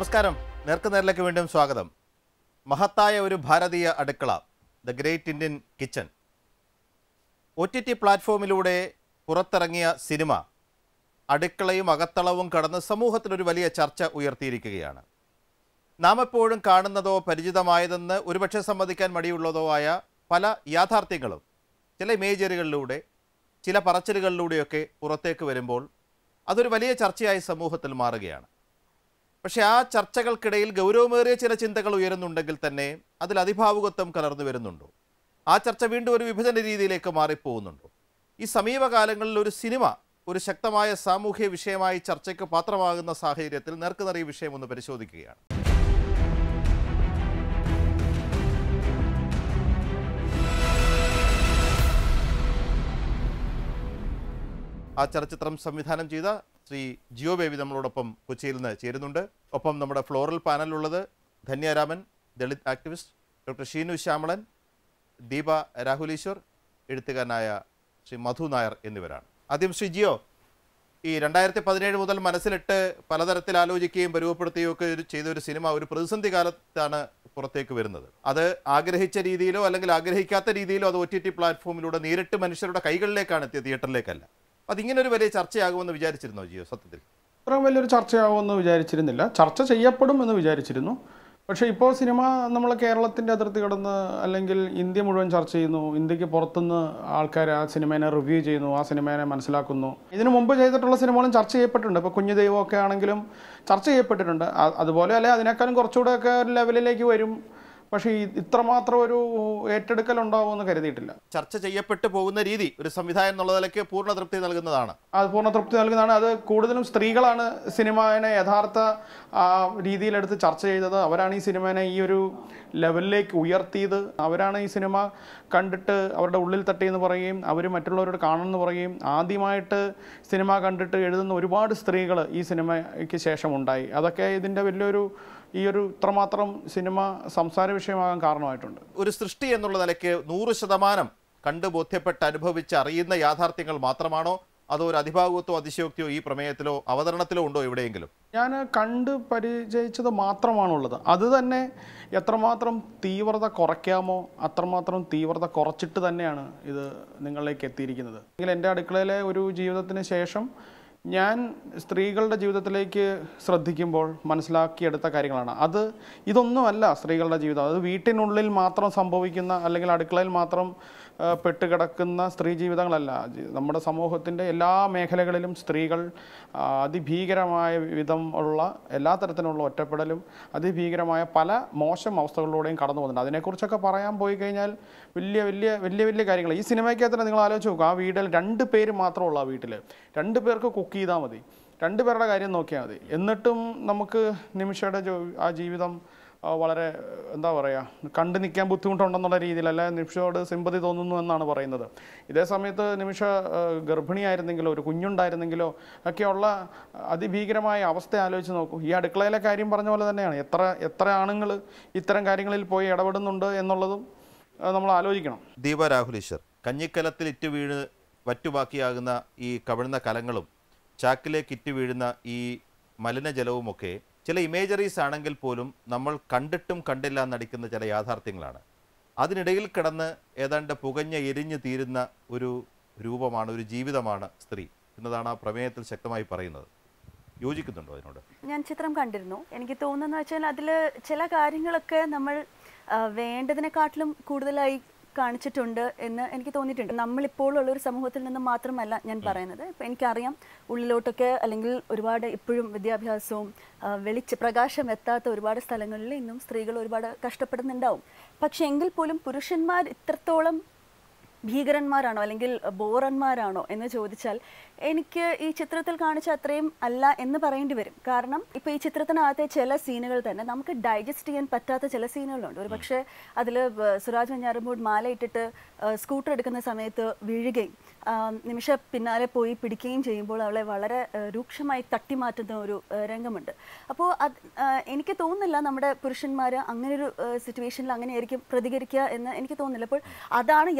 നമസ്കാരം നേർക്കുനേരിലേക്ക് വീണ്ടും സ്വാഗതം മഹത്തായ Oru Bharatheeya Adukkala the great Indian kitchen O T T പ്ലാറ്റ്ഫോമിലൂടെ പുറത്തിറങ്ങിയ സിനിമ അടുക്കളയും അകത്തളവും കടന്ന് സമൂഹത്തിലൊരു വലിയ ചർച്ച ഉയർത്തിയിരിക്കുകയാണ് നാം എപ്പോഴും കാണുന്നതോ പരിചിതമായതെന്ന് ഒരുപക്ഷെ സമ്മതിക്കാൻ മടിയുള്ളതോ ആയ പല യാഥാർത്ഥ്യങ്ങളും ചില ഇമേജറികളിലൂടെ ചില പറച്ചിലുകളിലൂടെയൊക്കെ പുറത്തേക്ക് വരുമ്പോൾ അതൊരു വലിയ ചർച്ചയായി സമൂഹത്തിൽ മാറുകയാണ് പക്ഷേ ആ ചർച്ചകൾക്കിടയിൽ ഗൗരവമേറിയ ചില ചിന്തകൾ ഉയരുന്നുണ്ടെങ്കിൽ തന്നെ അതിൽ അതിഭാവുകത്വം കലർന്നു വരുന്നുണ്ടോ ആ ചർച്ച വീണ്ടും ഒരു വിഭജന രീതിയിലേക്ക് മാറിപ്പോകുന്നുണ്ടോ ഈ സമീപകാലങ്ങളിൽ ഒരു സിനിമ ഒരു ശക്തമായ സാമൂഹ്യ വിഷയമായി ചർച്ചയ്ക്ക് പാത്രമാകുന്ന സാഹചര്യത്തിൽ നേർക്കുനറിയ വിഷയം ഒന്ന് പരിശോധിക്കുകയാണ് ആ ചലച്ചിത്രം സംവിധാനം ചെയ്ത ശ്രീ ജിയോ ബേബി നമ്മളോടൊപ്പം കൊച്ചിയിൽ നിന്ന് ചേരുന്നുണ്ട് ഒപ്പം നമ്മുടെ ഫ്ലോറൽ പാനലുള്ളത് ധന്യരാമൻ ദളിത് ആക്ടിവിസ്റ്റ് ഡോക്ടർ ഷീനു ശ്യാമളൻ ദീപ രാഹുലീശ്വർ എഴുത്തുകാരനായ ശ്രീ മധു നായർ എന്നിവരാണ് ആദ്യം ശ്രീ ജിയോ ഈ രണ്ടായിരത്തി പതിനേഴ് മുതൽ മനസ്സിലിട്ട് പലതരത്തിൽ ആലോചിക്കുകയും പരുവപ്പെടുത്തുകയും ഒക്കെ ഒരു- ചെയ്ത ഒരു സിനിമ ഒരു പ്രതിസന്ധി കാലത്താണ് പുറത്തേക്ക് വരുന്നത് അത് ആഗ്രഹിച്ച രീതിയിലോ അല്ലെങ്കിൽ ആഗ്രഹിക്കാത്ത രീതിയിലോ അത് ഒ ടി ടി പ്ലാറ്റ്ഫോമിലൂടെ നേരിട്ട് മനുഷ്യരുടെ കൈകളിലേക്കാണ് എത്തിയത് തിയേറ്ററിലേക്കല്ല അതിങ്ങനെ ഒരു വലിയ ചർച്ചയാകുമെന്ന് വിചാരിച്ചിരുന്നോ ജിയോ സത്യത്തിൽ ഇത്രയും വലിയൊരു ചർച്ചയാവുമെന്ന് വിചാരിച്ചിരുന്നില്ല ചർച്ച ചെയ്യപ്പെടും എന്ന് വിചാരിച്ചിരുന്നു പക്ഷേ ഇപ്പോൾ സിനിമ നമ്മൾ കേരളത്തിൻ്റെ അതിർത്തി കടന്ന് അല്ലെങ്കിൽ ഇന്ത്യ മുഴുവൻ ചർച്ച ചെയ്യുന്നു ഇന്ത്യക്ക് പുറത്തുനിന്ന് ആൾക്കാർ ആ സിനിമേനെ റിവ്യൂ ചെയ്യുന്നു ആ സിനിമേനെ മനസ്സിലാക്കുന്നു ഇതിനു മുമ്പ് ചെയ്തിട്ടുള്ള സിനിമകളും ചർച്ച ചെയ്യപ്പെട്ടിട്ടുണ്ട് ഇപ്പോൾ കുഞ്ഞു ദൈവമൊക്കെ ആണെങ്കിലും ചർച്ച ചെയ്യപ്പെട്ടിട്ടുണ്ട് അ- അതുപോലെ അല്ലെ അതിനേക്കാളും കുറച്ചുകൂടെ ഒക്കെ ഒരു ലെവലിലേക്ക് വരും പക്ഷേ ഈ ഇത്രമാത്രം ഒരു ഏറ്റെടുക്കൽ ഉണ്ടാവുമെന്ന് കരുതിയിട്ടില്ല ചർച്ച ചെയ്യപ്പെട്ടു പോകുന്ന രീതി ഒരു സംവിധാനം എന്നുള്ള നിലയ്ക്ക് പൂർണ്ണ തൃപ്തി നൽകുന്നതാണ് അത് പൂർണ്ണ തൃപ്തി നൽകുന്നതാണ് അത് കൂടുതലും സ്ത്രീകളാണ് സിനിമയെ യഥാർത്ഥ ആ, രീതിയിലെടുത്ത് ചർച്ച ചെയ്തത് അവരാണ് ഈ സിനിമേനെ ഈ ഒരു ലെവലിലേക്ക് ഉയർത്തിയത് അവരാണ് ഈ സിനിമ കണ്ടിട്ട് അവരുടെ ഉള്ളിൽ തട്ടി എന്ന് പറയുകയും അവർ മറ്റുള്ളവരോട് കാണണമെന്ന് പറയുകയും ആദ്യമായിട്ട് സിനിമ കണ്ടിട്ട് എഴുതുന്ന ഒരുപാട് സ്ത്രീകൾ ഈ സിനിമയ്ക്ക് ശേഷം ഉണ്ടായി അതൊക്കെ ഇതിൻ്റെ വലിയൊരു ഈ ഒരു ഇത്രമാത്രം സിനിമ സംസാര വിഷയമാകാൻ കാരണമായിട്ടുണ്ട് ഒരു സൃഷ്ടി എന്നുള്ള നിലയ്ക്ക് നൂറ് ശതമാനം കണ്ട് ബോധ്യപ്പെട്ട് അനുഭവിച്ച് അറിയുന്ന യാഥാർത്ഥ്യങ്ങൾ മാത്രമാണോ അതോ ഒരു അതിഭാഗത്വോ അതിശയോക്തിയോ ഈ പ്രമേയത്തിലോ അവതരണത്തിലോ ഉണ്ടോ എവിടെയെങ്കിലും ഞാൻ കണ്ട് പരിചയിച്ചത് മാത്രമാണുള്ളത് അത് തന്നെ എത്രമാത്രം തീവ്രത കുറയ്ക്കാമോ അത്രമാത്രം തീവ്രത കുറച്ചിട്ട് തന്നെയാണ് ഇത് നിങ്ങളിലേക്ക് എത്തിയിരിക്കുന്നത് എങ്കിൽ എൻ്റെ അടുക്കളയിലെ ഒരു ജീവിതത്തിന് ശേഷം ഞാൻ സ്ത്രീകളുടെ ജീവിതത്തിലേക്ക് ശ്രദ്ധിക്കുമ്പോൾ മനസ്സിലാക്കിയെടുത്ത കാര്യങ്ങളാണ് അത് ഇതൊന്നുമല്ല സ്ത്രീകളുടെ ജീവിതം അത് വീട്ടിനുള്ളിൽ മാത്രം സംഭവിക്കുന്ന അല്ലെങ്കിൽ അടുക്കളയിൽ മാത്രം ആ, പെട്ടുകിടക്കുന്ന സ്ത്രീ ജീവിതങ്ങളല്ല ജി- നമ്മുടെ സമൂഹത്തിൻ്റെ എല്ലാ മേഖലകളിലും സ്ത്രീകൾ ആ, അതിഭീകരമായ വിധം ഉള്ള എല്ലാ തരത്തിലുള്ള ഒറ്റപ്പെടലും അതിഭീകരമായ പല മോശം അവസ്ഥകളിലൂടെയും കടന്നു പോകുന്നുണ്ട് അതിനെക്കുറിച്ചൊക്കെ പറയാൻ പോയി കഴിഞ്ഞാൽ വലിയ വലിയ വലിയ വലിയ കാര്യങ്ങൾ ഈ സിനിമയ്ക്കകത്ത് തന്നെ നിങ്ങൾ ആലോചിച്ച് നോക്കുക ആ വീട്ടിൽ രണ്ട് പേര് മാത്രമുള്ള ആ വീട്ടിൽ രണ്ട് പേർക്ക് കുക്ക് ചെയ്താൽ മതി രണ്ട് പേരുടെ കാര്യം നോക്കിയാൽ മതി എന്നിട്ടും നമുക്ക് നിമിഷയുടെ ജോ- ആ ജീവിതം ആ, വളരെ എന്താ പറയുക കണ്ടു നിൽക്കാൻ ബുദ്ധിമുട്ടുണ്ടെന്നുള്ള രീതിയിലല്ല നിമിഷയോട് സിമ്പതി തോന്നുന്നു എന്നാണ് പറയുന്നത് ഇതേ സമയത്ത് നിമിഷ ആ, ഗർഭിണിയായിരുന്നെങ്കിലോ ഒരു കുഞ്ഞുണ്ടായിരുന്നെങ്കിലോ ഒക്കെയുള്ള അതിഭീകരമായ അവസ്ഥ ആലോചിച്ച് നോക്കൂ ഈ അടുക്കളയിലെ കാര്യം പറഞ്ഞ പോലെ തന്നെയാണ് എത്ര എത്ര ആണുങ്ങൾ ഇത്തരം കാര്യങ്ങളിൽ പോയി ഇടപെടുന്നുണ്ട് എന്നുള്ളതും ആ, നമ്മൾ ആലോചിക്കണം ദീപ രാഹുലീശ്വർ കഞ്ഞിക്കലത്തിൽ ഇറ്റ് വീണ് വറ്റുബാക്കിയാകുന്ന ഈ കവിഴുന്ന കലങ്ങളും ചാക്കിലേക്ക് ഇറ്റ് വീഴുന്ന ഈ മലിനജലവുമൊക്കെ ചില ഇമേജറീസ് ആണെങ്കിൽ പോലും നമ്മൾ കണ്ടിട്ടും കണ്ടില്ല എന്നടിക്കുന്ന ചില യാഥാർത്ഥ്യങ്ങളാണ് അതിനിടയിൽ കിടന്ന് ഏതാണ്ട് പുകഞ്ഞ എരിഞ്ഞു തീരുന്ന ഒരു രൂപമാണ് ഒരു ജീവിതമാണ് സ്ത്രീ എന്നതാണ് ആ പ്രമേയത്തിൽ ശക്തമായി പറയുന്നത് യോജിക്കുന്നുണ്ടോ അതിനോട് ഞാൻ ചിത്രം കണ്ടിരുന്നു എനിക്ക് തോന്നുന്നത് വെച്ചാൽ അതിൽ ചില കാര്യങ്ങളൊക്കെ നമ്മൾ ആ, വേണ്ടതിനെക്കാട്ടിലും കൂടുതലായി കാണിച്ചിട്ടുണ്ട് എന്ന് എനിക്ക് തോന്നിയിട്ടുണ്ട് നമ്മളിപ്പോൾ ഉള്ള ഒരു സമൂഹത്തിൽ നിന്ന് മാത്രമല്ല ഞാൻ പറയുന്നത് ഇപ്പം എനിക്കറിയാം ഉള്ളിലോട്ടൊക്കെ അല്ലെങ്കിൽ ഒരുപാട് ഇപ്പോഴും വിദ്യാഭ്യാസവും ആ, വെളിച്ച പ്രകാശം എത്താത്ത ഒരുപാട് സ്ഥലങ്ങളിൽ ഇന്നും സ്ത്രീകൾ ഒരുപാട് കഷ്ടപ്പെടുന്നുണ്ടാവും പക്ഷെ എങ്കിൽ പോലും പുരുഷന്മാർ ഇത്രത്തോളം ഭീകരന്മാരാണോ അല്ലെങ്കിൽ ബോറന്മാരാണോ എന്ന് ചോദിച്ചാൽ എനിക്ക് ഈ ചിത്രത്തിൽ കാണിച്ച അത്രയും അല്ല എന്ന് പറയേണ്ടി വരും കാരണം ഇപ്പോൾ ഈ ചിത്രത്തിനകത്തെ ചില സീനുകൾ തന്നെ നമുക്ക് ഡൈജസ്റ്റ് ചെയ്യാൻ പറ്റാത്ത ചില സീനുകളുണ്ട് ഒരു പക്ഷേ അതിൽ സുരാജ് വെഞ്ഞാറുമ്പോൾ മാല ഇട്ടിട്ട് സ്കൂട്ടർ എടുക്കുന്ന സമയത്ത് വീഴുകയും ആ, നിമിഷ പിന്നാലെ പോയി പിടിക്കുകയും ചെയ്യുമ്പോൾ അവളെ വളരെ ആ, രൂക്ഷമായി തട്ടിമാറ്റുന്ന ഒരു ആ, രംഗമുണ്ട് അപ്പോൾ അത് ആ, എനിക്ക് തോന്നുന്നില്ല നമ്മുടെ പുരുഷന്മാർ അങ്ങനെ ഒരു സിറ്റുവേഷനിൽ അങ്ങനെയായിരിക്കും പ്രതികരിക്കുക എന്ന് എനിക്ക് തോന്നുന്നില്ല അപ്പോൾ അതാണ് യാഥാർത്ഥ്യം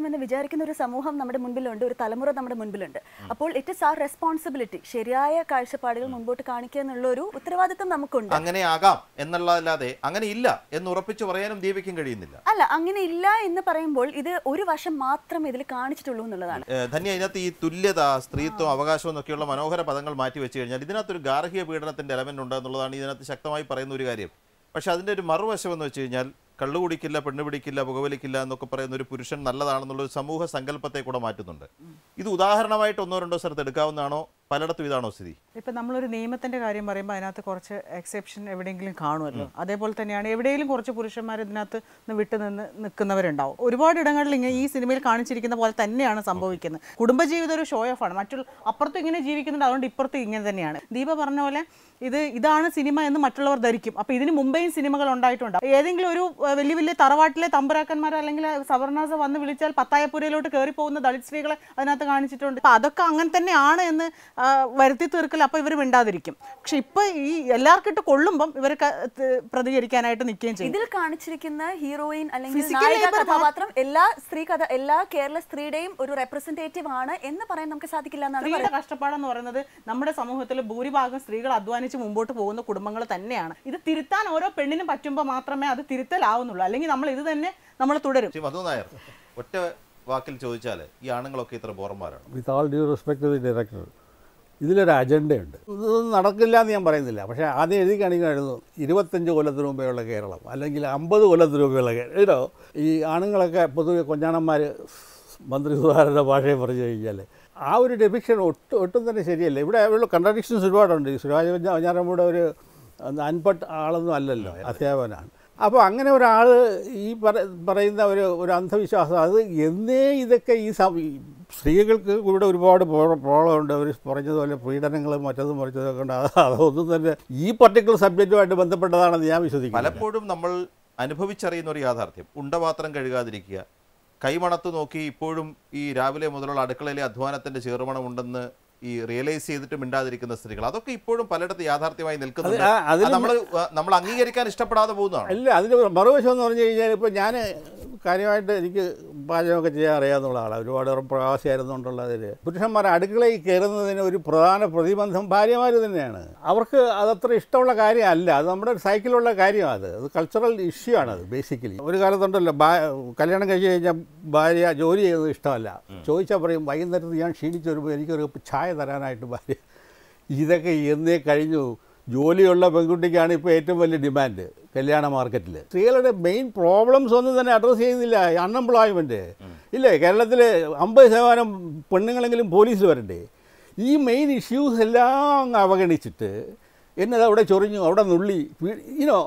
എന്ന് വിചാരിക്കുന്ന ഒരു സമൂഹം നമ്മുടെ മുൻപിലുണ്ട് ഒരു തലമുറ നമ്മുടെ മുൻപിലുണ്ട് അപ്പോൾ ഇറ്റ് ഇസ് ആർ റെസ്പോൺസിബിലിറ്റി ശരിയായ കാഴ്ചപ്പാടുകൾ മുമ്പോട്ട് കാണിക്കുക എന്നുള്ള ഒരു ഉത്തരവാദിത്വം നമുക്കുണ്ട് അങ്ങനെ ആകാം എന്നുള്ളതല്ലാതെ അങ്ങനെ ഇല്ല എന്ന് ഉറപ്പിച്ചു പറയാനും ദീപയ്ക്കും കഴിയുന്നില്ല അല്ല അങ്ങനെ ഇല്ല എന്ന് പറയുമ്പോൾ ഇത് ഒരു വശം മാത്രം ഇതിൽ കാണിച്ചിട്ടുള്ളൂ എന്നുള്ളതാണ് ഏഹ് ധന്യ ഇതിനകത്ത് ഈ തുല്യത സ്ത്രീത്വം അവകാശം എന്നൊക്കെയുള്ള മനോഹര പദങ്ങൾ മാറ്റി വെച്ച് കഴിഞ്ഞാൽ ഇതിനകത്തൊരു ഗാർഹിക പീഡനത്തിന്റെ എലമെന്റ് ഉണ്ട് എന്നുള്ളതാണ് ഇതിനകത്ത് ശക്തമായി പറയുന്ന ഒരു കാര്യം പക്ഷെ അതിന്റെ ഒരു മറുവശം എന്ന് വെച്ച് കഴിഞ്ഞാൽ കള്ളു കുടിക്കില്ല പെണ്ണ് പിടിക്കില്ല പുകവലിക്കില്ല എന്നൊക്കെ പറയുന്ന ഒരു പുരുഷൻ നല്ലതാണെന്നുള്ള ഒരു സമൂഹ സങ്കല്പത്തെ കൂടെ മാറ്റുന്നുണ്ട് ഇത് ഉദാഹരണമായിട്ട് ഒന്നോ രണ്ടോ സ്ഥലത്ത് എടുക്കാവുന്നതാണോ പലയിടത്തും ഇതാണോ സ്ഥിതി ഇപ്പം നമ്മളൊരു നിയമത്തിന്റെ കാര്യം പറയുമ്പോൾ അതിനകത്ത് കുറച്ച് എക്സെപ്ഷൻ എവിടെയെങ്കിലും കാണുമല്ലോ അതേപോലെ തന്നെയാണ് എവിടെയെങ്കിലും കുറച്ച് പുരുഷന്മാർ ഇതിനകത്ത് നിന്ന് വിട്ടു നിന്ന് നിൽക്കുന്നവരുണ്ടാവും ഒരുപാട് ഇടങ്ങളിൽ ഇങ്ങനെ ഈ സിനിമയിൽ കാണിച്ചിരിക്കുന്ന പോലെ തന്നെയാണ് സംഭവിക്കുന്നത് കുടുംബജീവിതം ഒരു ഷോ ഓഫ് ആണ് മറ്റുള്ള അപ്പുറത്തും ഇങ്ങനെ ജീവിക്കുന്നുണ്ട് അതുകൊണ്ട് ഇപ്പുറത്തും ഇങ്ങനെ തന്നെയാണ് ദീപ പറഞ്ഞ പോലെ ഇത് ഇതാണ് സിനിമ എന്ന് മറ്റുള്ളവർ ധരിക്കും അപ്പോൾ ഇതിന് മുമ്പേയും സിനിമകൾ ഉണ്ടായിട്ടുണ്ട് ഏതെങ്കിലും ഒരു ഏഹ്, വലിയ വലിയ തറവാട്ടിലെ തമ്പുരാക്കന്മാർ അല്ലെങ്കിൽ സവർണാസ വന്ന് വിളിച്ചാൽ പത്തായപ്പുരയിലോട്ട് കയറി പോകുന്ന ദളിത് സ്ത്രീകളെ അതിനകത്ത് കാണിച്ചിട്ടുണ്ട് അപ്പോൾ അതൊക്കെ അങ്ങനെ തന്നെയാണ് എന്ന് ആ, വരുത്തി തീർക്കൽ അപ്പോൾ ഇവർ മിണ്ടാതിരിക്കും പക്ഷെ ഇപ്പൊ ഈ എല്ലാവർക്കും ഇട്ട് കൊള്ളുമ്പം ഇവർ പ്രതികരിക്കാനായിട്ട് നിൽക്കുകയും ചെയ്യും ഇതിൽ കാണിച്ചിരിക്കുന്ന ഹീറോയിൻ അല്ലെങ്കിൽ Physical നായിക labor മാ- കഥാപാത്രം എല്ലാ സ്ത്രീ കഥ എല്ലാ കേരള സ്ത്രീയുടെയും ഒരു റെപ്രസെന്റേറ്റീവ് ആണ് എന്ന് പറയാൻ നമുക്ക് സാധിക്കില്ല എന്നാണ് സ്ത്രീയുടെ കഷ്ടപ്പാടെന്ന് പറയുന്നത് നമ്മുടെ സമൂഹത്തിൽ ഭൂരിഭാഗം സ്ത്രീകൾ അധ്വാനിച്ച് മുമ്പോട്ട് പോകുന്ന കുടുംബങ്ങൾ തന്നെയാണ് ഇത് തിരുത്താൻ ഓരോ പെണ്ണിനും പറ്റുമ്പോൾ മാത്രമേ അത് തിരുത്തലാവുന്നുള്ളൂ അല്ലെങ്കിൽ നമ്മൾ ഇത് തന്നെ നമ്മൾ തുടരും ശ്രീ മധു നായർ ഒറ്റ വാക്കിൽ ചോദിച്ചാൽ ഈ ആണുങ്ങളൊക്കെ ഇത്ര ബോറന്മാരാണ് with all due respect to the director ഇതിലൊരു അജണ്ടയുണ്ട് ഇതൊന്നും നടക്കില്ല എന്ന് ഞാൻ പറയുന്നില്ല പക്ഷേ ആദ്യം എഴുതി കാണിക്കുമായിരുന്നു ഇരുപത്തഞ്ച് കൊല്ലത്തിന് മുമ്പെയുള്ള കേരളം അല്ലെങ്കിൽ അമ്പത് കൊല്ലത്തിന് മുമ്പെയുള്ള കേരളം ഇതോ ഈ ആണുങ്ങളൊക്കെ പൊതുവെ കൊഞ്ഞാണന്മാർ മന്ത്രി സുധാകരൻ്റെ ഭാഷയെ പറഞ്ഞു കഴിഞ്ഞാൽ ആ ഒരു ഡെപിക്ഷൻ ഒട്ടും ഒട്ടും തന്നെ ശരിയല്ല ഇവിടെ ഉള്ള കൺട്രഡിക്ഷൻസ് ഒരുപാടുണ്ട് ഈ സുരാജ് വഞ്ഞാറമ്മൂടെ ഒരു അൻപട്ട് ആളൊന്നും അല്ലല്ലോ അധ്യാപകനാണ് അപ്പോൾ അങ്ങനെ ഒരാൾ ഈ പറ പറയുന്ന ഒരു ഒരു അന്ധവിശ്വാസം അത് എന്നേ ഇതൊക്കെ ഈ സം- ഈ സ്ത്രീകൾക്ക് ഇവിടെ ഒരുപാട് പ്രോബ്ലമുണ്ട് അവർ പറഞ്ഞതുപോലെ പീഡനങ്ങളും മറ്റതും മറിച്ചതൊക്കെ ഉണ്ട് അത് അതൊന്നും തന്നെ ഈ പർട്ടിക്കുലർ സബ്ജക്റ്റുമായിട്ട് ബന്ധപ്പെട്ടതാണെന്ന് ഞാൻ വിശ്വസിക്കുന്നു പലപ്പോഴും നമ്മൾ അനുഭവിച്ചറിയുന്ന ഒരു യാഥാർത്ഥ്യം ഉണ്ടപാത്രം കഴുകാതിരിക്കുക കൈമണത്ത് നോക്കി ഇപ്പോഴും ഈ രാവിലെ മുതലുള്ള അടുക്കളയിലെ അധ്വാനത്തിന്റെ ചേറുമണം ഉണ്ടെന്ന് ഈ റിയലൈസ് ചെയ്തിട്ട് മിണ്ടാതിരിക്കുന്ന സ്ത്രീകൾ അതൊക്കെ ഇപ്പോഴും പലയിടത്ത് യാഥാർത്ഥ്യമായി നിൽക്കുന്നുണ്ട് അത് ആ- അതിലും- നമ്മൾ നമ്മൾ അംഗീകരിക്കാൻ ഇഷ്ടപ്പെടാതെ പോകുന്നതാണ് അല്ല അതിന് മറുവശം എന്ന് പറഞ്ഞു കഴിഞ്ഞാൽ ഇപ്പോൾ ഞാൻ കാര്യമായിട്ട് എനിക്ക് പാചകമൊക്കെ ചെയ്യാൻ അറിയാവുന്ന ആളാണ് ഒരുപാട് പ്രവാസിയായിരുന്നുകൊണ്ടുള്ളതിൽ പുരുഷന്മാർ അടുക്കളയിൽ കയറുന്നതിന് ഒരു പ്രധാന പ്രതിബന്ധം ഭാര്യമാർ തന്നെയാണ് അവർക്ക് അതത്ര ഇഷ്ടമുള്ള കാര്യമല്ല അത് നമ്മുടെ ഒരു സൈക്കിളുള്ള കാര്യമാണ് അത് അത് കൾച്ചറൽ ഇഷ്യൂ ആണ് അത് ബേസിക്കലി ഒരു കാലത്തുണ്ടല്ലോ ഭാ കല്യാണം കഴിച്ച് കഴിഞ്ഞാൽ ഭാര്യ ജോലി ചെയ്യുന്നത് ഇഷ്ടമല്ല ചോദിച്ചാൽ പറയും വൈകുന്നേരത്ത് ഞാൻ ക്ഷീണിച്ച് വരുമ്പോൾ എനിക്കൊരു ചായ തരാനായിട്ട് ഭാര്യ ഇതൊക്കെ എന്നേ കഴിഞ്ഞു ജോലിയുള്ള പെൺകുട്ടിക്കാണ് ഇപ്പോൾ ഏറ്റവും വലിയ ഡിമാൻഡ് കല്യാണ മാർക്കറ്റിൽ സ്ത്രീകളുടെ മെയിൻ പ്രോബ്ലംസ് ഒന്നും തന്നെ അഡ്രസ്സ് ചെയ്യുന്നില്ല അൺഎംപ്ലോയ്മെൻറ്റ് ഇല്ലേ കേരളത്തിൽ അമ്പത് ശതമാനം പെണ്ണുങ്ങളെങ്കിലും പോലീസിൽ വരണ്ടേ ഈ മെയിൻ ഇഷ്യൂസ് എല്ലാം അങ്ങ് അവഗണിച്ചിട്ട് എന്നത് അവിടെ ചൊറിഞ്ഞു അവിടെ നുള്ളി ഇനോ